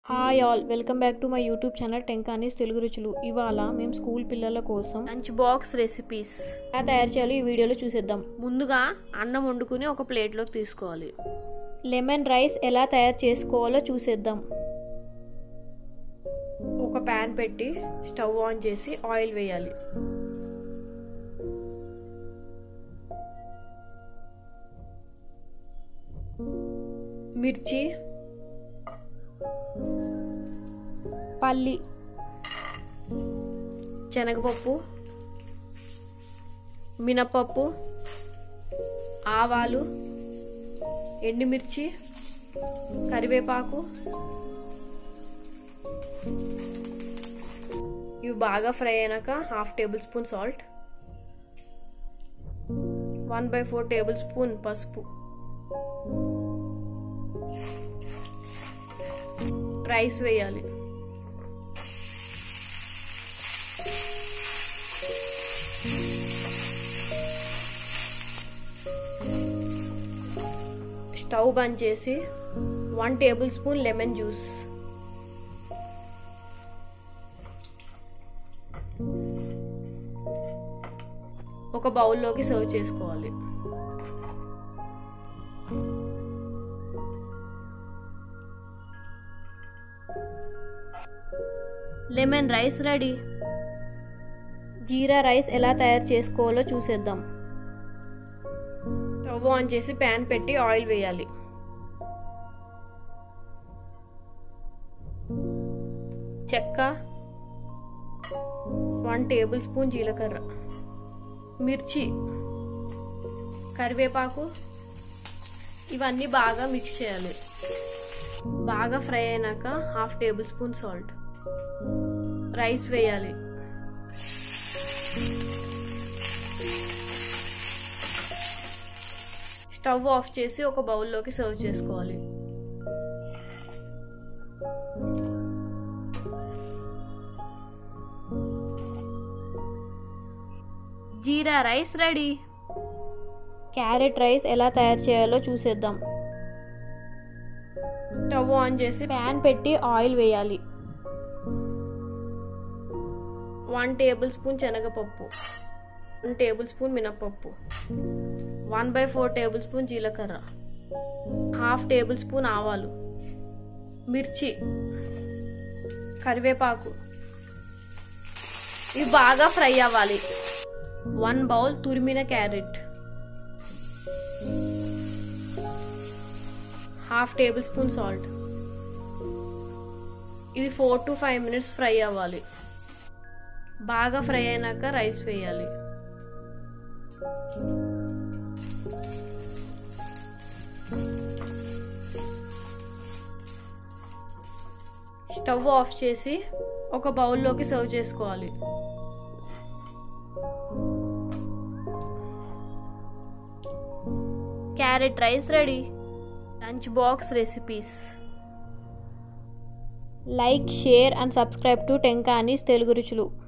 hi all welcome back to my YouTube channel టెంకానీస్ తెలుగు రుచులు ఇవాళ మేము స్కూల్ పిల్లల కోసం లంచ్ బాక్స్ రెసిపీస్ ఎలా తయారు చేయాలో ఈ వీడియోలో చూసేద్దాం ముందుగా అన్నం వండుకుని ఒక ప్లేట్లోకి తీసుకోవాలి లెమన్ రైస్ ఎలా తయారు చేసుకోవాలో చూసేద్దాం ఒక ప్యాన్ పెట్టి స్టవ్ ఆన్ చేసి ఆయిల్ వేయాలి మిర్చి పల్లి శనగపప్పు మినపప్పు ఆవాలు ఎండుమిర్చి కరివేపాకు ఇవి బాగా ఫ్రై అయినాక half tablespoon salt one by four tablespoon పసుపు రైస్ వేయాలి స్టవ్ బంద్ చేసి one tablespoon lemon juice ఒక బౌల్లోకి సర్వ్ చేసుకోవాలి lemon rice ready jeera rice ఎలా తయారు చేసుకోవాలో చూసేద్దాం స్టవ్ ఆన్ చేసి ప్యాన్ పెట్టి ఆయిల్ వేయాలి చెక్క వన్ టేబుల్ స్పూన్ జీలకర్ర మిర్చి కరివేపాకు ఇవన్నీ బాగా మిక్స్ చేయాలి బాగా ఫ్రై అయినాక half tablespoon salt rice వేయాలి స్టవ్ ఆఫ్ చేసి ఒక బౌల్లోకి సర్వ్ చేసుకోవాలి jeera rice ready carrot rice ఎలా తయారు చేయాలో చూసేద్దాం స్టవ్ ఆన్ చేసి ప్యాన్ పెట్టి ఆయిల్ వేయాలి వన్ టేబుల్ స్పూన్ శనగపప్పు వన్ టేబుల్ స్పూన్ మినపప్పు one by four tablespoon జీలకర్ర హాఫ్ టేబుల్ స్పూన్ ఆవాలు మిర్చి కరివేపాకు ఇవి బాగా ఫ్రై అవ్వాలి వన్ బౌల్ తురిమిన carrot half tablespoon salt ఇది four to five minutes fry అవ్వాలి బాగా ఫ్రై అయినాక రైస్ వేయాలి స్టవ్ ఆఫ్ చేసి ఒక బౌల్లోకి సర్వ్ చేసుకోవాలి carrot rice ready lunch box recipes like share and subscribe to టెంకానీస్ తెలుగు రుచులు